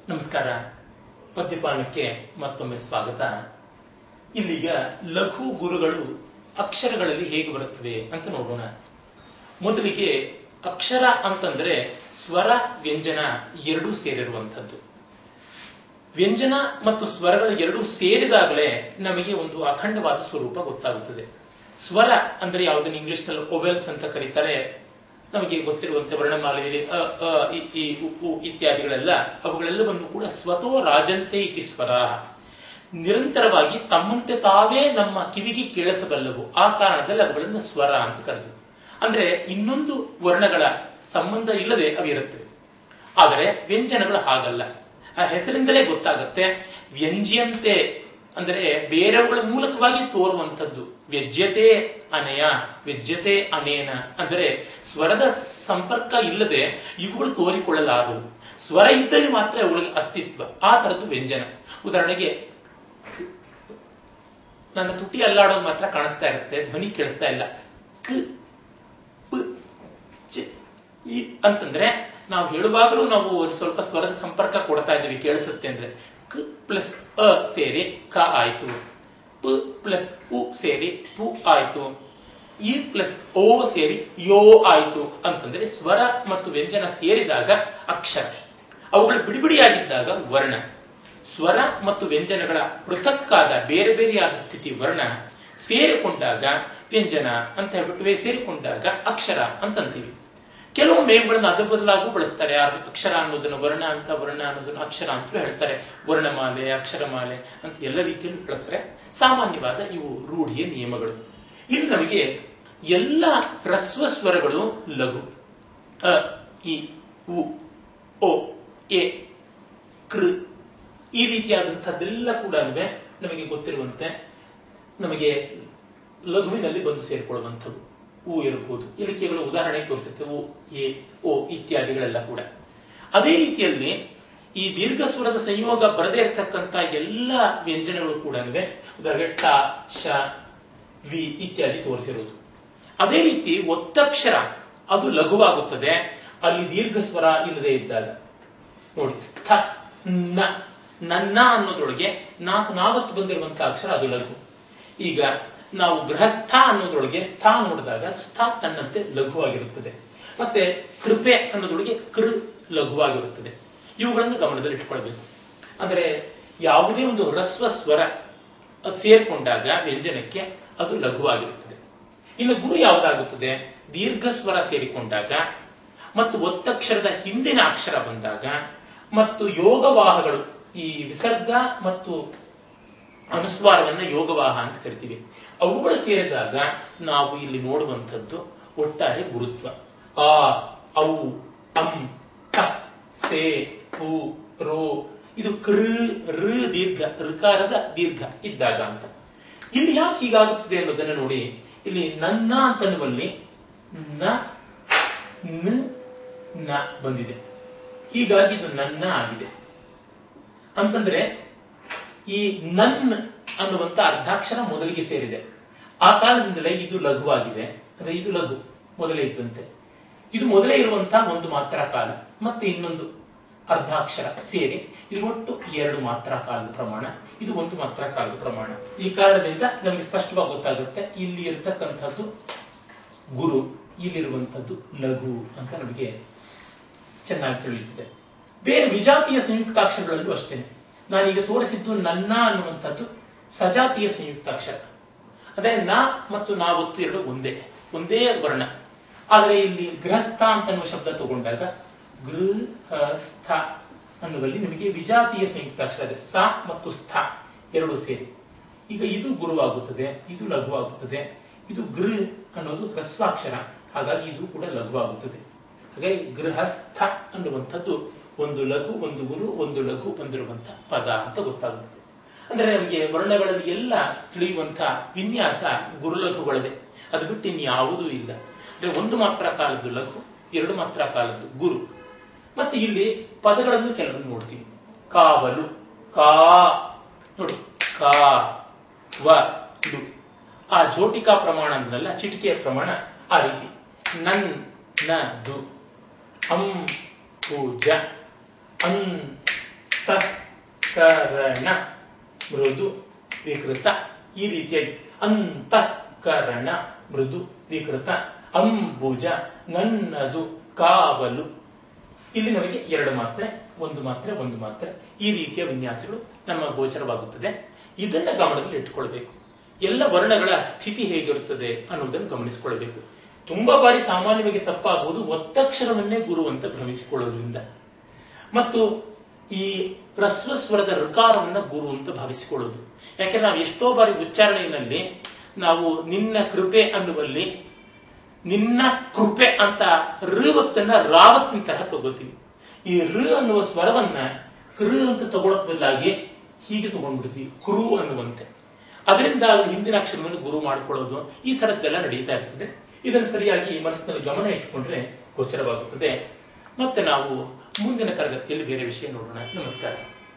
ನಮಸ್ಕಾರ ಪದ್ಯಪಾನಕ್ಕೆ ಮತ್ತೊಮ್ಮೆ ಸ್ವಾಗತ ಇಲ್ಲಿಗ ಲಘು ಗುರುಗಳು ಅಕ್ಷರಗಳಲ್ಲಿ ಹೇಗೆ ಬರುತ್ತವೆ ಅಂತ ನೋಡೋಣ ಮೊದಲಿಗೆ ಅಕ್ಷರ ಅಂತಂದ್ರೆ ಸ್ವರ ವ್ಯಂಜನ ಎರಡೂ ಸೇರಿರುವಂಥದ್ದು ವ್ಯಂಜನ ಮತ್ತು ಸ್ವರಗಳು ಎರಡೂ ಸೇರಿದಾಗಲೇ ನಮಗೆ ಒಂದು ಅಖಂಡವಾದ ಸ್ವರೂಪ ಗೊತ್ತಾಗುತ್ತದೆ ಸ್ವರ ಅಂದ್ರೆ ಯಾವುದನ್ನು ಇಂಗ್ಲಿಷ್ನಲ್ಲಿ ಓವೆಲ್ಸ್ ಅಂತ ಕರೀತಾರೆ ನಮಗೆ ಗೊತ್ತಿರುವಂತೆ ವರ್ಣಮಾಲೆಯಲ್ಲಿ ಅ ಅ ಇ ಈ ಉ ಉ ಇತ್ಯಾದಿಗಳೆಲ್ಲ ಅವುಗಳೆಲ್ಲವನ್ನು ಕೂಡ ಸ್ವತೋ ರಾಜಂತೆ ಇತಿ ಸ್ವರ ನಿರಂತರವಾಗಿ ತಮ್ಮಂತೆ ತಾವೇ ನಮ್ಮ ಕಿವಿಗೆ ಕೇಳಿಸಬಲ್ಲವು ಆ ಕಾರಣದಲ್ಲಿ ಅವುಗಳನ್ನು ಸ್ವರ ಅಂತ ಕರೆದು ಅಂದ್ರೆ ಇನ್ನೊಂದು ವರ್ಣಗಳ ಸಂಬಂಧ ಇಲ್ಲದೆ ಅವಿರುತ್ತವೆ ಆದರೆ ವ್ಯಂಜನಗಳು ಹಾಗಲ್ಲ ಆ ಹೆಸರಿಂದಲೇ ಗೊತ್ತಾಗುತ್ತೆ ವ್ಯಂಜ್ಯಂತೆ ಅಂದರೆ ಬೇರೆಯವುಗಳ ಮೂಲಕವಾಗಿ ತೋರುವಂಥದ್ದು ವ್ಯಜ್ಯತೆ ಅನೆಯ ವ್ಯಜ್ಯತೆ ಅನೇನ ಅಂದರೆ ಸ್ವರದ ಸಂಪರ್ಕ ಇಲ್ಲದೆ ಇವುಗಳು ತೋರಿಕೊಳ್ಳಲಾರವು ಸ್ವರ ಇದ್ದಲ್ಲಿ ಮಾತ್ರ ಅವುಗಳಿಗೆ ಅಸ್ತಿತ್ವ ಆ ತರದ್ದು ವ್ಯಂಜನ ಉದಾಹರಣೆಗೆ ನನ್ನ ತುಟಿ ಅಲ್ಲಾಡೋದು ಮಾತ್ರ ಕಾಣಿಸ್ತಾ ಇರುತ್ತೆ ಧ್ವನಿ ಕೇಳಿಸ್ತಾ ಇಲ್ಲ ಕ್ ಪ್ ಚ ಈ ಅಂತಂದ್ರೆ ನಾವು ಹೇಳುವಾಗಲೂ ನಾವು ಒಂದು ಸ್ವಲ್ಪ ಸ್ವರದ ಸಂಪರ್ಕ ಕೊಡ್ತಾ ಇದ್ದೀವಿ ಕೇಳಿಸುತ್ತೆ ಅಂದ್ರೆ ಕ್ ಪ್ಲಸ್ ಅ ಸೇರಿ ಕ ಆಯ್ತು ಪ್ ಪ್ಲಸ್ ಉ ಸೇರಿ ಪು ಆಯ್ತು ಇ ಪ್ಲಸ್ ಓ ಸೇರಿ ಯೋ ಆಯ್ತು ಅಂತಂದ್ರೆ ಸ್ವರ ಮತ್ತು ವ್ಯಂಜನ ಸೇರಿದಾಗ ಅಕ್ಷರ ಅವುಗಳು ಬಿಡಿಬಿಡಿಯಾಗಿದ್ದಾಗ ವರ್ಣ ಸ್ವರ ಮತ್ತು ವ್ಯಂಜನಗಳ ಪೃಥಕ್ಕಾದ ಬೇರೆ ಬೇರೆಯಾದ ಸ್ಥಿತಿ ವರ್ಣ ಸೇರಿಕೊಂಡಾಗ ವ್ಯಂಜನ ಅಂತ ಹೇಳ್ಬಿಟ್ಟು ಸೇರಿಕೊಂಡಾಗ ಅಕ್ಷರ ಅಂತಂತೀವಿ ಕೆಲವು ಮೇವುಗಳನ್ನು ಅದ್ರ ಬದಲಾಗೂ ಬಳಸ್ತಾರೆ ಆ ಅಕ್ಷರ ಅನ್ನೋದನ್ನು ವರ್ಣ ಅಂತ ವರ್ಣ ಅನ್ನೋದನ್ನು ಅಕ್ಷರ ಅಂತಲೂ ಹೇಳ್ತಾರೆ ವರ್ಣಮಾಲೆ ಅಕ್ಷರಮಾಲೆ ಅಂತ ಎಲ್ಲ ರೀತಿಯಲ್ಲೂ ಹೇಳ್ತಾರೆ ಸಾಮಾನ್ಯವಾದ ಇವು ರೂಢಿಯ ನಿಯಮಗಳು ಇಲ್ಲಿ ನಮಗೆ ಎಲ್ಲ ಹ್ರಸ್ವ ಸ್ವರಗಳು ಲಘು ಅ ಇ ಉ ಓ ಎ ಕೃ ಈ ರೀತಿಯಾದಂಥದ್ದೆಲ್ಲ ಕೂಡ ನಮಗೆ ಗೊತ್ತಿರುವಂತೆ ನಮಗೆ ಲಘುವಿನಲ್ಲಿ ಬಂದು ಸೇರಿಕೊಳ್ಳುವಂಥವು ಹೂ ಇರಬಹುದು ಇಲ್ಲಿ ಕೇವಲ ಉದಾಹರಣೆ ತೋರಿಸುತ್ತೆ ಉ ಎ ಓ ಇತ್ಯಾದಿಗಳೆಲ್ಲ ಕೂಡ ಅದೇ ರೀತಿಯಲ್ಲಿ ಈ ದೀರ್ಘ ಸ್ವರದ ಸಂಯೋಗ ಬರದೇ ಇರತಕ್ಕಂತ ಎಲ್ಲ ವ್ಯಂಜನಗಳು ಕೂಡ ಉದಾಹರಣೆ ಟ ಶ ವಿ ಇತ್ಯಾದಿ ತೋರಿಸಿರುವುದು ಅದೇ ರೀತಿ ಒತ್ತಕ್ಷರ ಅದು ಲಘುವಾಗುತ್ತದೆ ಅಲ್ಲಿ ದೀರ್ಘ ಸ್ವರ ಇಲ್ಲದೆ ಇದ್ದಾಗ ನೋಡಿ ಸ್ಥ ನ ನನ್ನ ಅನ್ನೋದ್ರೊಳಗೆ ನಾಲ್ಕು ನಾವತ್ತು ಬಂದಿರುವಂತಹ ಅಕ್ಷರ ಅದು ಲಘು ಈಗ ನಾವು ಗೃಹಸ್ಥ ಅನ್ನೋದ್ರೊಳಗೆ ಸ್ಥ ನೋಡಿದಾಗ ಅದು ಸ್ಥ ತನ್ನಂತೆ ಲಘುವಾಗಿರುತ್ತದೆ ಮತ್ತೆ ಕೃಪೆ ಅನ್ನೋದ್ರೊಳಗೆ ಕೃ ಲಘುವಾಗಿರುತ್ತದೆ ಇವುಗಳನ್ನು ಗಮನದಲ್ಲಿ ಇಟ್ಕೊಳ್ಬೇಕು ಅಂದರೆ ಯಾವುದೇ ಒಂದು ಹ್ರಸ್ವ ಸ್ವರ ಅದು ಸೇರ್ಕೊಂಡಾಗ ವ್ಯಂಜನಕ್ಕೆ ಅದು ಲಘುವಾಗಿರುತ್ತದೆ ಇನ್ನು ಗುರು ಯಾವುದಾಗುತ್ತದೆ ದೀರ್ಘ ಸ್ವರ ಸೇರಿಕೊಂಡಾಗ ಮತ್ತು ಒತ್ತಕ್ಷರದ ಹಿಂದಿನ ಅಕ್ಷರ ಬಂದಾಗ ಮತ್ತು ಯೋಗವಾಹಗಳು ಈ ವಿಸರ್ಗ ಮತ್ತು ಅನುಸ್ವಾರವನ್ನ ಯೋಗವಾಹ ಅಂತ ಕರಿತೀವಿ ಅವುಗಳು ಸೇರಿದಾಗ ನಾವು ಇಲ್ಲಿ ನೋಡುವಂಥದ್ದು ಒಟ್ಟಾರೆ ಗುರುತ್ವ ಆ ಔ ಅಂ ತ ಸೇ ಪು ರೋ ಇದು ಕೃ ಋ ದೀರ್ಘ ಋಕಾರದ ದೀರ್ಘ ಇದ್ದಾಗ ಅಂತ ಇಲ್ಲಿ ಯಾಕೆ ಹೀಗಾಗುತ್ತದೆ ಅನ್ನೋದನ್ನ ನೋಡಿ ಇಲ್ಲಿ ನನ್ನ ಅಂತನ್ನುವಲ್ಲಿ ನ ನ ನ ಬಂದಿದೆ ಹೀಗಾಗಿ ಇದು ನನ್ನ ಆಗಿದೆ ಅಂತಂದ್ರೆ ಈ ನನ್ ಅನ್ನುವಂತ ಅರ್ಧಾಕ್ಷರ ಮೊದಲಿಗೆ ಸೇರಿದೆ ಆ ಕಾರಣದಿಂದಲೇ ಇದು ಲಘುವಾಗಿದೆ ಅಂದ್ರೆ ಇದು ಲಘು ಮೊದಲೇ ಇದ್ದಂತೆ ಇದು ಮೊದಲೇ ಇರುವಂತಹ ಒಂದು ಮಾತ್ರ ಕಾಲ ಮತ್ತೆ ಇನ್ನೊಂದು ಅರ್ಧಾಕ್ಷರ ಸೇರಿ ಇದು ಒಟ್ಟು ಎರಡು ಮಾತ್ರ ಕಾಲದ ಪ್ರಮಾಣ ಇದು ಒಂದು ಮಾತ್ರ ಕಾಲದ ಪ್ರಮಾಣ ಈ ಕಾರಣದಿಂದ ನಮಗೆ ಸ್ಪಷ್ಟವಾಗಿ ಗೊತ್ತಾಗುತ್ತೆ ಇಲ್ಲಿ ಇರತಕ್ಕಂಥದ್ದು ಗುರು ಇಲ್ಲಿರುವಂಥದ್ದು ಲಘು ಅಂತ ನಮಗೆ ಚೆನ್ನಾಗಿ ತಿಳಿಯುತ್ತದೆ ಬೇರೆ ವಿಜಾತಿಯ ಸಂಯುಕ್ತಾಕ್ಷರಗಳಲ್ಲೂ ಅಷ್ಟೇನೆ ನಾನೀಗ ತೋರಿಸಿದ್ದು ನನ್ನ ಅನ್ನುವಂಥದ್ದು ಸಜಾತಿಯ ಸಂಯುಕ್ತಾಕ್ಷರ ಅಂದ್ರೆ ನ ಮತ್ತು ನಾ ಒತ್ತು ಎರಡು ಒಂದೇ ಒಂದೇ ವರ್ಣ ಆದರೆ ಇಲ್ಲಿ ಗೃಹಸ್ಥ ಅಂತನ್ನುವ ಶಬ್ದ ತಗೊಂಡಾಗ ಗೃಹಸ್ಥ ಅನ್ನುವಲ್ಲಿ ನಿಮಗೆ ವಿಜಾತಿಯ ಸಂಯುಕ್ತಾಕ್ಷರ ಇದೆ ಸ ಮತ್ತು ಸ್ಥ ಎರಡು ಸೇರಿ ಈಗ ಇದು ಗುರುವಾಗುತ್ತದೆ ಇದು ಲಘುವಾಗುತ್ತದೆ ಇದು ಗೃಹ ಅನ್ನೋದು ಹ್ರಸ್ವಾಕ್ಷರ ಹಾಗಾಗಿ ಇದು ಕೂಡ ಲಘುವಾಗುತ್ತದೆ ಹಾಗಾಗಿ ಗೃಹಸ್ಥ ಅನ್ನುವಂಥದ್ದು ಒಂದು ಲಘು ಒಂದು ಗುರು ಒಂದು ಲಘು ಬಂದಿರುವಂತಹ ಪದ ಅಂತ ಗೊತ್ತಾಗುತ್ತದೆ ಅಂದ್ರೆ ನಮಗೆ ವರ್ಣಗಳಲ್ಲಿ ಎಲ್ಲ ತಿಳಿಯುವಂತ ವಿನ್ಯಾಸ ಗುರುಲಘುಗಳಿದೆ ಅದು ಬಿಟ್ಟು ಇನ್ಯಾವುದೂ ಇಲ್ಲ ಅಂದ್ರೆ ಒಂದು ಮಾತ್ರ ಕಾಲದ್ದು ಲಘು ಎರಡು ಮಾತ್ರ ಕಾಲದ್ದು ಗುರು ಮತ್ತೆ ಇಲ್ಲಿ ಪದಗಳನ್ನು ಕೆಲವೊಂದು ನೋಡ್ತೀವಿ ಕಾವಲು ಕಾ ನೋಡಿ ಕಾ ವ ಲು ಆ ಜೋಟಿಕಾ ಪ್ರಮಾಣ ಅಂದ್ರಲ್ಲ ಚಿಟಿಕೆಯ ಪ್ರಮಾಣ ಆ ರೀತಿ ನನ್ ನ ದು ಅಂ ಪೂಜ ಅನ್ ಕರಣ ಮೃದು ವಿಕೃತ ಈ ರೀತಿಯಾಗಿ ಅಂತಃಕರಣ ಮೃದು ವಿಕೃತ ಅಂಬುಜ ನನ್ನದು ಕಾವಲು ಇಲ್ಲಿ ನಮಗೆ ಎರಡು ಮಾತ್ರೆ ಒಂದು ಮಾತ್ರೆ ಒಂದು ಮಾತ್ರೆ ಈ ರೀತಿಯ ವಿನ್ಯಾಸಗಳು ನಮ್ಮ ಗೋಚರವಾಗುತ್ತದೆ ಇದನ್ನ ಗಮನದಲ್ಲಿ ಇಟ್ಟುಕೊಳ್ಬೇಕು ಎಲ್ಲ ವರ್ಣಗಳ ಸ್ಥಿತಿ ಹೇಗಿರುತ್ತದೆ ಅನ್ನೋದನ್ನು ಗಮನಿಸಿಕೊಳ್ಬೇಕು ತುಂಬಾ ಬಾರಿ ಸಾಮಾನ್ಯವಾಗಿ ತಪ್ಪಾಗುವುದು ಒತ್ತಕ್ಷರವನ್ನೇ ಗುರು ಅಂತ ಭ್ರಮಿಸಿಕೊಳ್ಳೋದ್ರಿಂದ ಮತ್ತು ಈ ರಸ್ವಸ್ವರದ ಋಕಾರವನ್ನ ಗುರು ಅಂತ ಭಾವಿಸಿಕೊಳ್ಳೋದು ಯಾಕೆ ನಾವು ಎಷ್ಟೋ ಬಾರಿ ಉಚ್ಚಾರಣೆಯಲ್ಲಿ ನಾವು ನಿನ್ನ ಕೃಪೆ ಅನ್ನುವಲ್ಲಿ ನಿನ್ನ ಕೃಪೆ ಅಂತ ಋವತ್ತನ್ನ ರಾವತ್ತಿನ ತರಹ ತಗೋತೀವಿ ಈ ಋ ಅನ್ನುವ ಸ್ವರವನ್ನ ಕೃ ಅಂತ ತಗೊಳಕ್ ಬದಲಾಗಿ ಹೀಗೆ ತಗೊಂಡ್ಬಿಡ್ತೀವಿ ಕುರು ಅನ್ನುವಂತೆ ಅದರಿಂದ ಅದು ಹಿಂದಿನ ಅಕ್ಷರವನ್ನು ಗುರು ಮಾಡ್ಕೊಳ್ಳೋದು ಈ ತರದ್ದೆಲ್ಲ ನಡೀತಾ ಇರ್ತದೆ ಇದನ್ನು ಸರಿಯಾಗಿ ಮನಸ್ಸಿನಲ್ಲಿ ಗಮನ ಇಟ್ಕೊಂಡ್ರೆ ಗೋಚರವಾಗುತ್ತದೆ ಮತ್ತೆ ನಾವು ಮುಂದಿನ ತರಗತಿಯಲ್ಲಿ ಬೇರೆ ವಿಷಯ ನೋಡೋಣ ನಮಸ್ಕಾರ